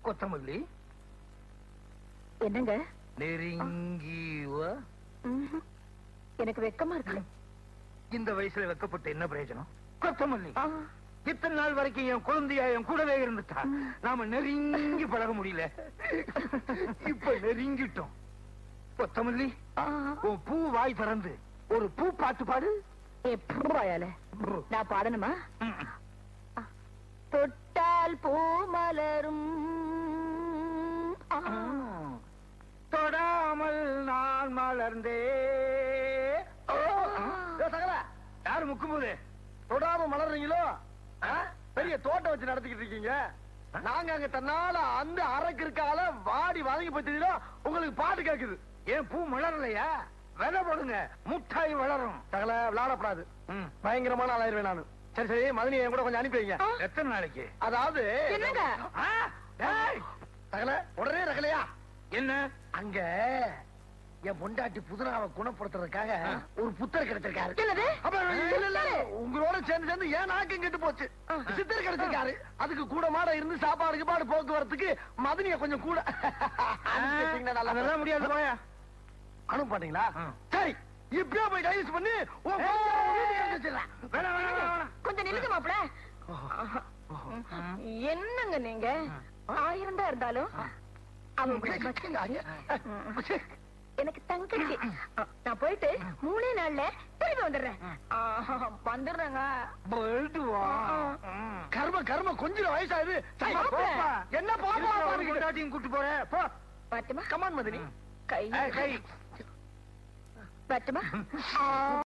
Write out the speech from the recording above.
கொத்தமல்லி என்னங்க நெருங்கி வா. ம்ஹும். எனக்கு வெக்கமா இருக்கு இந்த வயசுல வெக்கப்பட்டு என்ன பிரயோஜனம் கொத்தமல்லி ஆ, இத்தனை நாள் வரைக்கும் என் குழந்தையா என் கூடவே இருந்துட்டா நாம நெருங்கி பழக முடியல இப்ப நெருங்கிட்டோம் கொத்தமல்லி ஆ. உன் பூ வாய் திறந்து ஒரு பூ பாட்டு பாடு எப்படி வாயால நான் பாடணுமா ம். தொட்டால் பூ மலரும் ஆ. தொடாமல் நான் மலர்ந்தே ஓ, ஏ, சகல யாரு முக்கும்போது தொடாம மலர்றீங்களோ ஆ? பெரிய தோட்டம் வச்சு நடத்திக்கிட்டு இருக்கீங்க நாங்க அங்க தன்னால அந்த அரைக்கு இருக்கால வாடி வதங்கி போச்சுதோ உங்களுக்கு பாட்டு கேக்குது ஏன் பூ மலரலையா விதை போடுங்க முட்டாய் வளரும் சகல விளையாடப்படாது ம். பயங்கரமான ஆளாயிருவேன் நானு சரி சரி மதனி என் கூட கொஞ்சம் அனுப்பி வைங்க ஆ. எத்தனை நாளைக்கு அதாவது என்னங்க ஆ, டேய், சகல உடனே ரகலையா என்ன அங்க என் பொண்டாட்டி புதுனாவை குணப்படுத்துறதுக்காக ஒரு புத்தர் கிடைச்சிருக்காரு என்னது? அப்ப இல்ல இல்ல உங்களோட சேர்ந்து சேர்ந்து ஏன் நாக்கம் கெட்டு போச்சு சித்தர் கிடைச்சிருக்காரு அதுக்கு கூட மாட இருந்து சாப்பாடு கீப்பாடு போக்குவரத்துக்கு மதனிய கொஞ்சம் கூட அனுப்பி வச்சீங்கன்னா நல்லா அதெல்லாம் முடியாது போயா அனுப்ப மாட்டீங்களா ஆ. சரி இப்பயே போய் டைஸ் பண்ணி உன் பொண்ணை உன் வீட்டுக்கு அனுப்பி வச்சிடுறேன். வேணாம் வேணாம் வேணாம், வேணாம் கொஞ்சம் நில்லுங்க மாப்பிள என்னங்க நீங்க ஆயிரம் தான் இருந்தாலும் அவன் உங்களுக்கு மச்சான். எனக்கு தங்கச்சி நான் போயிட்டு மூணே நாள்ல திரும்பி வந்துடுறேன் ஆஹா, வந்துடுறேங்க போயிட்டு வா ஆ. ம். கர்ம கர்ம கொஞ்சம் வயசாகுது சரி, மாப்பிள. போப்பா. என்ன இருக்கிற ஒரு போப்பா பொண்டாட்டியும் கூட்டு போற போ பட்டுமா கமான் மதனி கை ஏய், கை பட்டுமா ஆ